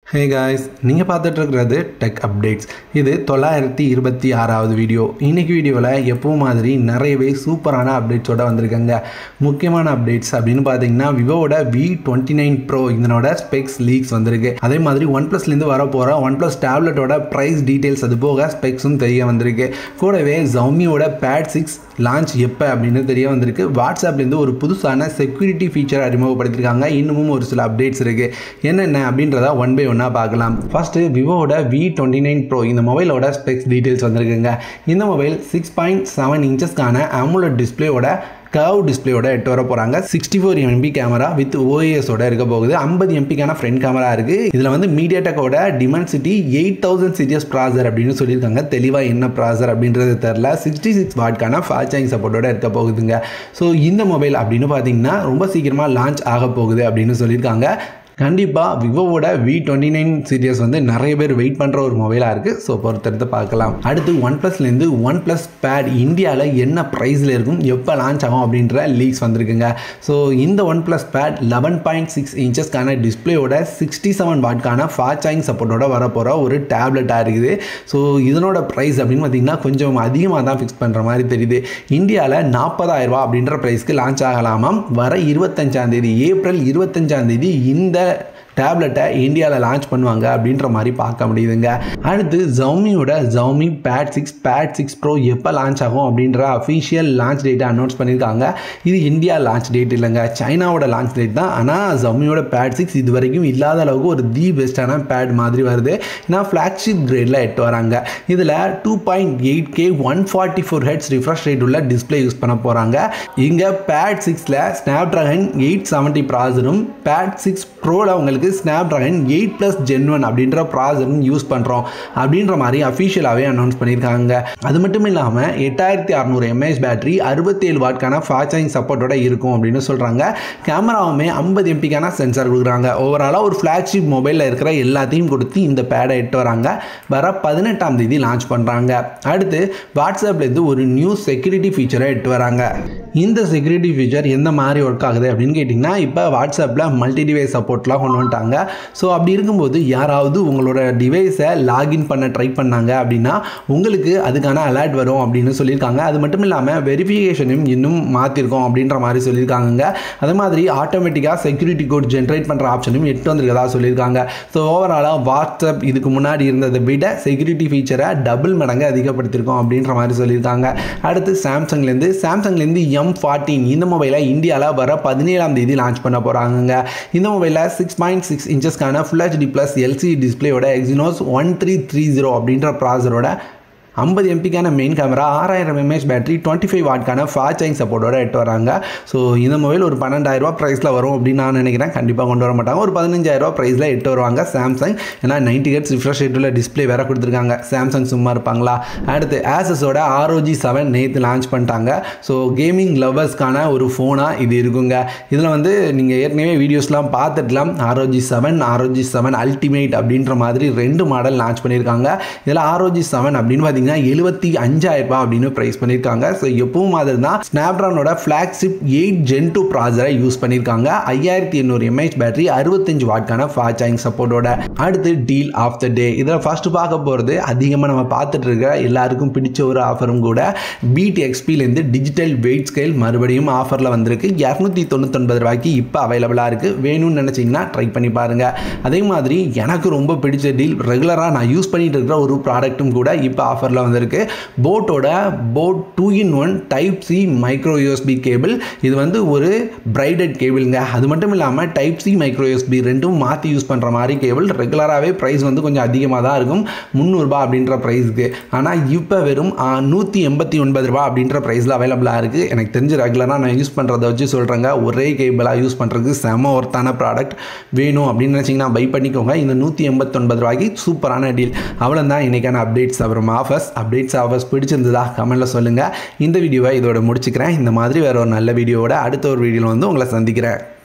hey guys நீங்கள் பார்த்துட்டு இருக்கிறது டெக் அப்டேட்ஸ் இது தொள்ளாயிரத்தி இருபத்தி ஆறாவது வீடியோ இன்னைக்கு வீடியோவில் எப்பவும் மாதிரி நிறையவே சூப்பரான அப்டேட்ஸோட வந்திருக்கேங்க முக்கியமான அப்டேட்ஸ் அப்படின்னு பார்த்தீங்கன்னா விவோவோட வி டுவெண்ட்டி நைன் ப்ரோ இதனோட ஸ்பெக்ஸ் லீக்ஸ் வந்திருக்கு அதே மாதிரி ஒன் ப்ளஸ்லேருந்து வர போகிற ஒன் ப்ளஸ் டேப்லெட்டோட ப்ரைஸ் டீட்டெயில்ஸ் அது போக ஸ்பெக்ஸும் தெரிய வந்திருக்கு கூடவே ஜவுமியோட பேட் சிக்ஸ் லான்ச் எப்போ அப்படின்னு தெரிய வந்திருக்கு வாட்ஸ்அப்லேருந்து ஒரு புதுசான செக்யூரிட்டி ஃபீச்சர் அறிமுகப்படுத்தியிருக்காங்க இன்னமும் ஒரு சில அப்டேட்ஸ் இருக்குது என்னென்ன அப்படின்றத ஒன் பை ஒன்னாக பார்க்கலாம் ஃபஸ்ட்டு விவோவோட வி டுவெண்ட்டி நைன் ப்ரோ இந்த மொபைலோட ஸ்பெக்ஸ் டீட்டெயில்ஸ் வந்திருக்குங்க இந்த மொபைல் சிக்ஸ் பாயிண்ட் செவன் இன்ச்சஸ்க்கான ஆமுலட் டிஸ்பிளேயோட கர்வ் டிஸ்பிளேயோட எட்டு வர போகிறாங்க sixty four MP camera with ஓஎஸோட இருக்க போகுது ஐம்பது எம்பிக்கான ஃப்ரண்ட் கேமரா இருக்குது இதில் வந்து மீடியா டெக்கோட டிமென்சிட்டி எயிட் தௌசண்ட் சிஜிஎஸ் ப்ராசர் அப்படின்னு சொல்லியிருக்காங்க தெளிவாக என்ன ப்ராசர் அப்படின்றது தெரில சிக்ஸ்டி சிக்ஸ் வாட்கான ஃபாஸ்ட் சார்ஜிங் சப்போர்ட்டோட இருக்க போகுதுங்க ஸோ இந்த மொபைல் அப்படின்னு பார்த்தீங்கன்னா ரொம்ப சீக்கிரமாக லான்ச் ஆக போகுது அப்படின்னு சொல்லியிருக்காங்க கண்டிப்பாக விவோவோட வி டுவெண்ட்டி நைன் சீரியஸ் வந்து நிறைய பேர் வெயிட் பண்ணுற ஒரு மொபைலாக இருக்குது ஸோ பொறுத்தெடுத்து பார்க்கலாம் அடுத்து ஒன் ப்ளஸ்லேருந்து ஒன் ப்ளஸ் பேட் இந்தியாவில் என்ன ப்ரைஸில் இருக்கும் எப்போ லான்ச் ஆகும் அப்படின்ற லீக்ஸ் வந்திருக்குங்க ஸோ இந்த OnePlus pad eleven point six இன்ச்சஸ்க்கான டிஸ்பிளேயோட சிக்ஸ்டி செவன் வாட்கான ஃபாஸ்ட் சார்ஜிங் சப்போர்ட்டோட வரப்போகிற ஒரு டேப்லெட்டாக இருக்குது ஸோ இதனோட ப்ரைஸ் அப்படின்னு பார்த்தீங்கன்னா கொஞ்சம் அதிகமாக தான் ஃபிக்ஸ் பண்ணுற மாதிரி தெரியுது இந்தியாவில் நாற்பதாயிரம் ரூபா அப்படின்ற ப்ரைஸ்க்கு லான்ச் ஆகலாமாம் வர இருபத்தஞ்சாம் தேதி ஏப்ரல் இருபத்தஞ்சாம் தேதி இந்த டேப்லெட்டை இந்தியாவில் லான்ச் பண்ணுவாங்க அப்படின்ற மாதிரி பார்க்க முடியுதுங்க அடுத்து ஜவுமியோட Xiaomi pad six pad six pro எப்போ லான்ச் ஆகும் அப்படின்ற அஃபிஷியல் லான்ச் டேட்டை அனௌன்ஸ் பண்ணியிருக்காங்க இது இந்தியா லான்ச் டேட் இல்லைங்க சைனாவோட லான்ச் டேட் தான் ஆனால் ஜவுமியோட பேட் சிக்ஸ் இது வரைக்கும் இல்லாத அளவுக்கு ஒரு தி பெஸ்ட்டான பேட் மாதிரி வருது ஏன்னா ஃப்ளாக்ஷிப் கிரேடில் எட்டு வராங்க இதில் two point eight K one forty four hertz refresh rate உள்ள டிஸ்பிளே யூஸ் பண்ண போகிறாங்க இங்கே பேட் சிக்ஸில் ஸ்னாப் ட்ராகன் எயிட் செவன்ட்டி ப்ராசரும் பேட் சிக்ஸ் ப்ரோவில் உங்களுக்கு Snapdragon eight plus gen one அப்படின்ற ப்ராசரும் யூஸ் பண்ணுறோம் அப்படின்ற மாதிரி அஃபிஷியலாகவே அனௌன்ஸ் பண்ணியிருக்காங்க அது மட்டும் இல்லாமல் எட்டாயிரத்தி அறநூறு எம்ஏஹெச் பேட்டரி அறுபத்தேழு வாட்கான ஃபாஸ்ட் சார்ஜிங் சப்போர்ட்டோட இருக்கும் அப்படின்னு சொல்கிறாங்க கேமராவுமே ஐம்பது எம்பிக்கான சென்சார் கொடுக்குறாங்க ஓவராலாக ஒரு ஃப்ளாக்ஷிப் மொபைலில் இருக்கிற எல்லாத்தையும் கொடுத்து இந்த பேடை எட்டு வராங்க வர பதினெட்டாம் தேதி லான்ச் பண்ணுறாங்க அடுத்து வாட்ஸ்அப்லேருந்து ஒரு நியூ செக்யூரிட்டி ஃபீச்சரை எட்டு வராங்க இந்த செக்யூரிட்டி ஃபீச்சர் எந்த மாதிரி ஒர்க் ஆகுது அப்படின்னு கேட்டிங்கன்னா இப்போ வாட்ஸ்அப்பில் மல்டி டிவைஸ் சப்போர்ட்லாம் கொண்டு வந்துட்டாங்க ஸோ அப்படி இருக்கும்போது யாராவது உங்களோட டிவைஸை லாகின் பண்ண ட்ரை பண்ணாங்க அப்படின்னா உங்களுக்கு அதுக்கான அலர்ட் வரும் அப்படின்னு சொல்லியிருக்காங்க அது மட்டும் இல்லாமல் வெரிஃபிகேஷனையும் இன்னும் மாற்றிருக்கோம் அப்படின்ற மாதிரி சொல்லியிருக்காங்க அதே மாதிரி ஆட்டோமேட்டிக்காக செக்யூரிட்டி கோட் ஜென்ரேட் பண்ணுற ஆப்ஷனும் எட்டு வந்திருக்கதா சொல்லியிருக்காங்க ஸோ ஓவராலாக வாட்ஸ்அப் இதுக்கு முன்னாடி இருந்ததை விட செக்யூரிட்டி ஃபீச்சரை டபுள் மடங்கு அதிகப்படுத்தியிருக்கோம் அப்படின்ற மாதிரி சொல்லியிருக்காங்க அடுத்து சாம்சங்லேருந்து சாம்சங்லேருந்து எம் ஃபார்ட்டின் இந்த மொபைலை இந்தியாவில் வர பதினேழாம் தேதி லான்ச் பண்ண போகிறாங்க இந்த மொபைலில் சிக்ஸ் பாயிண்ட் சிக்ஸ் இன்ச்சஸ்க்கான ஃபுல் ஹெச்டி ப்ளஸ் எல்சி டிஸ்பிளேயோட Exynos one three three zero அப்படின்ற ப்ராசரோட ஐம்பது எம்பிக்கான மெயின் கேமரா ஆறாயிரம் எம்ஏஹெச் பேட்டரி டுவெண்ட்டி ஃபைவ் வாட்கான ஃபாஸ்ட் சார்ஜிங் சப்போர்ட்டோட எட்டு வராங்க ஸோ இந்த மொபைல் ஒரு பன்னெண்டாயிரரூபா ப்ரைஸில் வரும் அப்படின்னு நான் நினைக்கிறேன் கண்டிப்பாக கொண்டு வர மாட்டாங்க ஒரு பதினஞ்சாயிரரூபா ப்ரைஸில் எட்டு வருவாங்க சாம்சங் ஏன்னா நைன்டி ஹெட்ஸ் ரிஃப்ரெஷ் ரேட்டில் டிஸ்பிளே வேறு கொடுத்துருக்காங்க சாம்சங் சும்மா இருப்பாங்களா அடுத்து ஆசஸோட ஆர்ஓஜி செவன் நேற்று லான்ச் பண்ணிட்டாங்க ஸோ கேமிங் லவர்ஸ்க்கான ஒரு ஃபோனாக இது இருக்குங்க இதில் வந்து நீங்கள் ஏற்கனவே வீடியோஸ்லாம் பார்த்துட்டுலாம் ROG seven ROG seven ultimate அப்படின்ற மாதிரி ரெண்டு மாடல் லான்ச் பண்ணியிருக்காங்க இதில் ஆர்ஓஜி செவன் அப்படின்னு பார்த்தீங்கன்னா பார்த்தீங்கன்னா எழுபத்தி அஞ்சாயிரம் ரூபாய் அப்படின்னு ப்ரைஸ் பண்ணியிருக்காங்க ஸோ எப்பவும் மாதிரி தான் ஸ்னாப்ட்ரானோட ஃப்ளாக்ஷிப் எயிட் ஜென் டூ ப்ராசரை யூஸ் பண்ணியிருக்காங்க ஐயாயிரத்தி எண்ணூறு எம்ஏஹெச் பேட்டரி அறுபத்தஞ்சு வாட்கான ஃபாஸ்ட் சார்ஜிங் சப்போர்ட்டோட அடுத்து டீல் ஆஃப் த டே இதில் ஃபர்ஸ்ட் பார்க்க போகிறது அதிகமாக நம்ம பார்த்துட்டு இருக்கிற எல்லாருக்கும் பிடிச்ச ஒரு ஆஃபரும் கூட பிடி எக்ஸ்பிலேருந்து டிஜிட்டல் வெயிட் ஸ்கேல் மறுபடியும் ஆஃபரில் வந்திருக்கு இரநூத்தி தொண்ணூத்தொன்பது ரூபாய்க்கு இப்போ அவைலபிளாக இருக்குது வேணும்னு நினச்சிங்கன்னா ட்ரை பண்ணி பாருங்கள் அதே மாதிரி எனக்கு ரொம்ப பிடிச்ச டீல் ரெகுலராக நான் யூஸ் பண்ணிட்டு இருக்கிற ஒரு ப்ராடக்ட்டும் கூட இப்போ ஆஃபரில் வந்திருக்கு போட்டோட boAt two in one type C micro USB cable இது வந்து ஒரு பிரைடட் கேபிளுங்க அது மட்டும் இல்லாமல் டைப் சி மைக்ரோ யூஎஸ்பி ரெண்டும் மாற்றி யூஸ் பண்ணுற மாதிரி கேபிள் ரெகுலராகவே ப்ரைஸ் வந்து கொஞ்சம் அதிகமாக தான் இருக்கும் முந்நூறுபா அப்படின்ற ப்ரைஸுக்கு ஆனால் இப்போ வெறும் நூற்றி எண்பத்தி ஒன்பது ரூபா அப்படின்ற ப்ரைஸில் அவைலபிளாக இருக்குது எனக்கு தெரிஞ்ச ரெகுலராக நான் யூஸ் பண்ணுறத வச்சு சொல்கிறேங்க ஒரே கேபிளாக யூஸ் பண்ணுறதுக்கு செம ஒர்த்தான ப்ராடக்ட் வேணும் அப்படின்னு நினச்சிங்கன்னா பை பண்ணிக்கோங்க இந்த நூற்றி எண்பத்தொன்பது ரூபாய்க்கு சூப்பரான டீல் அவ்வளோ தான் இன்றைக்கான அப்டேட்ஸ் அப்புறம் ஆஃபர்ஸ் அப்டேட்ஸ் ஆஃபர்ஸ் பிடிச்சிருந்ததா கமெண்ட்டில் சொல்லுங்கள் இந்த வீடியோவை இதோட முடிச்சுக்கிறேன் இந்த மாதிரி வேற ஒரு நல்ல வீடியோவோட அடுத்த ஒரு வீடியோவில் வந்து உங்களை சந்திக்கிறேன்